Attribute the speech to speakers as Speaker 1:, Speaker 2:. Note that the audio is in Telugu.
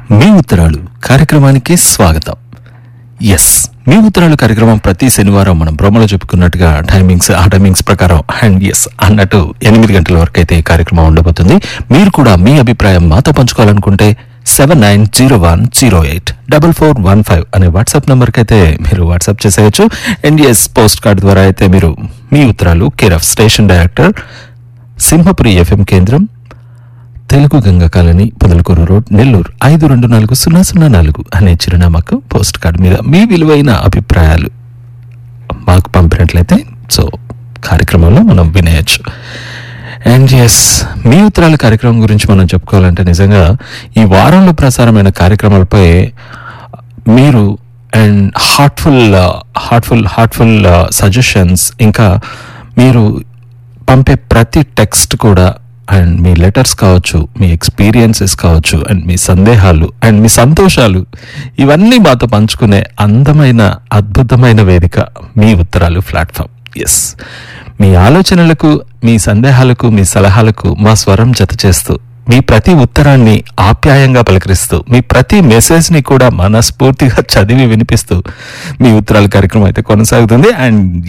Speaker 1: మీ ఉత్తరాలు కార్యక్రమానికి స్వాగతం ఎస్ మీ ఉత్తరాలు కార్యక్రమం ప్రతి శనివారం మనం బ్రహ్మలో చెప్పుకున్నట్టుగా టైమింగ్స్ ఆ టైమింగ్స్ ప్రకారం అండ్ ఎస్ అన్నట్టు ఎనిమిది గంటల వరకు అయితే ఈ కార్యక్రమం ఉండబోతుంది మీరు కూడా మీ అభిప్రాయం మాతో పంచుకోవాలనుకుంటే seven nine zero one zero eight double four one five అనే వాట్సాప్ నెంబర్కి అయితే మీరు వాట్సాప్ చేసేయచ్చు అండ్ ఎస్ పోస్ట్ కార్డ్ ద్వారా అయితే మీరు మీ ఉత్తరాలు care of station director Simhapuri FM కేంద్రం తెలుగు గంగ కాలనీ పొదలకూరు రోడ్ నెల్లూరు ఐదు రెండు నాలుగు సున్నా సున్నా నాలుగు అనే చిరునామాకు పోస్ట్ కార్డు మీద మీ విలువైన అభిప్రాయాలు మాకు పంపినట్లయితే సో కార్యక్రమంలో మనం వినేయచ్చు అండ్ ఎస్ మీ ఉత్తరాల కార్యక్రమం గురించి మనం చెప్పుకోవాలంటే నిజంగా ఈ వారంలో ప్రసారమైన కార్యక్రమాలపై మీరు and heartful heartful heartful suggestions ఇంకా మీరు పంపే ప్రతి టెక్స్ట్ కూడా అండ్ మీ లెటర్స్ కావచ్చు మీ ఎక్స్పీరియన్సెస్ కావచ్చు అండ్ మీ సందేహాలు అండ్ మీ సంతోషాలు ఇవన్నీ మాతో పంచుకునే అందమైన అద్భుతమైన వేదిక మీ ఉత్తరాలు ప్లాట్ఫామ్ ఎస్ మీ ఆలోచనలకు మీ సందేహాలకు మీ సలహాలకు మా స్వరం జత చేస్తూ మీ ప్రతి ఉత్తరాన్ని ఆప్యాయంగా పలకరిస్తూ మీ ప్రతి మెసేజ్ ని కూడా మనస్ఫూర్తిగా చదివి వినిపిస్తూ మీ ఉత్తరాల కార్యక్రమం అయితే కొనసాగుతుంది అండ్